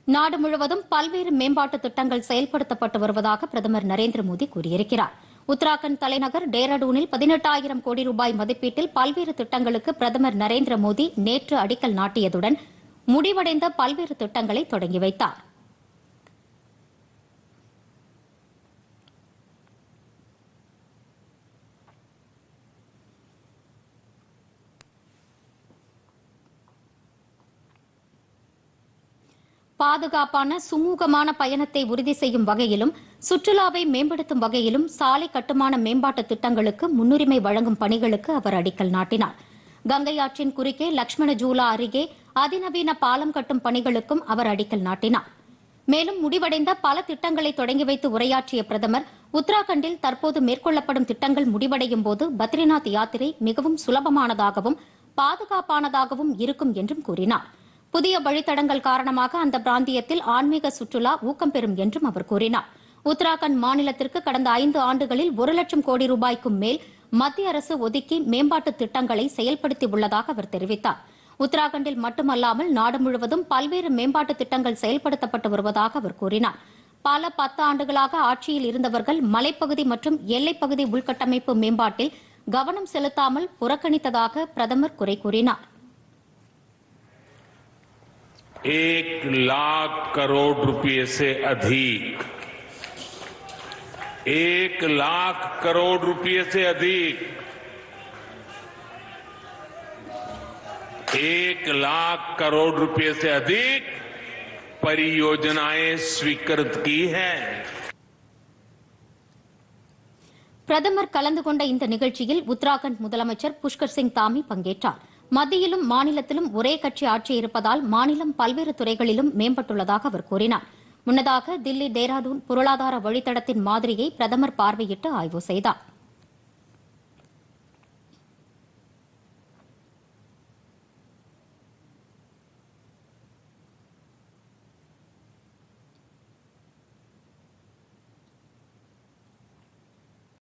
நாடு முழுவதும் பல்வேறு மேம்பாட்டு திட்டங்கள் செயல்படுத்தப்பட்டு வருவதாக பிரதமர் நரேந்திர மோடி கூறியிருக்கிறார் உத்தராகண்ட் தலைநகர் டேராடூனில் பதினெட்டாயிரம் கோடி ரூபாய் மதிப்பீட்டில் பல்வேறு திட்டங்களுக்கு பிரதமர் நரேந்திர மோடி நேற்று அடிக்கல் நாட்டியதுடன் முடிவடைந்த பல்வேறு திட்டங்களை தொடங்கி வைத்தார் பாதுகாப்பான சுமூகமான பயணத்தை உறுதி செய்யும் வகையிலும் சுற்றுலாவை மேம்படுத்தும் வகையிலும் சாலை கட்டுமான மேம்பாட்டு திட்டங்களுக்கு முன்னுரிமை வழங்கும் பணிகளுக்கு அவர் அடிக்கல் நாட்டினார் கங்கை ஆற்றின் குறுக்கே லட்சுமண ஜூலா அருகே அதிநவீன பாலம் கட்டும் பணிகளுக்கும் அவர் அடிக்கல் நாட்டினார் மேலும் முடிவடைந்த பல திட்டங்களை தொடங்கி வைத்து உரையாற்றிய பிரதமர் உத்தராகண்டில் தற்போது மேற்கொள்ளப்படும் திட்டங்கள் முடிவடையும் போது பத்ரிநாத் யாத்திரை மிகவும் சுலபமானதாகவும் பாதுகாப்பானதாகவும் இருக்கும் என்றும் கூறினார் புதிய வழித்தடங்கள் காரணமாக அந்த பிராந்தியத்தில் ஆன்மீக சுற்றுலா ஊக்கம் பெறும் என்றும் அவர் கூறினார் உத்தராகண்ட் மாநிலத்திற்கு கடந்த ஐந்து ஆண்டுகளில் ஒரு லட்சம் கோடி ரூபாய்க்கும் மேல் மத்திய அரசு ஒதுக்கி மேம்பாட்டு திட்டங்களை செயல்படுத்தி உள்ளதாக அவர் தெரிவித்தார் உத்தராகண்டில் மட்டுமல்லாமல் நாடு முழுவதும் பல்வேறு மேம்பாட்டு திட்டங்கள் செயல்படுத்தப்பட்டு வருவதாக அவர் கூறினார் பல பத்து ஆண்டுகளாக ஆட்சியில் இருந்தவர்கள் மலைப்பகுதி மற்றும் எல்லைப்பகுதி உள்கட்டமைப்பு மேம்பாட்டில் கவனம் செலுத்தாமல் புறக்கணித்ததாக பிரதமர் குறை கூறினார் एक लाख करोड़ रुपए से अधिक एक लाख करोड़ रुपए से अधिक एक लाख करोड़ रुपए से अधिक परियोजनाएं स्वीकृत की हैं பிரதமர் கலந்து கொண்ட இந்த நிகழ்ச்சியில் உத்தராகண்ட் முதலமைச்சர் புஷ்கர் சிங் தாமி பங்கேற்றார் மத்தியிலும் மாநிலத்திலும் ஒரே கட்சி ஆட்சி இருப்பதால் மாநிலம் பல்வேறு துறைகளிலும் மேம்பட்டுள்ளதாக அவர் கூறினார் முன்னதாக தில்லி டேராடூன் பொருளாதார வழித்தடத்தின் மாதிரியை பிரதமர் பார்வையிட்டு ஆய்வு செய்தார்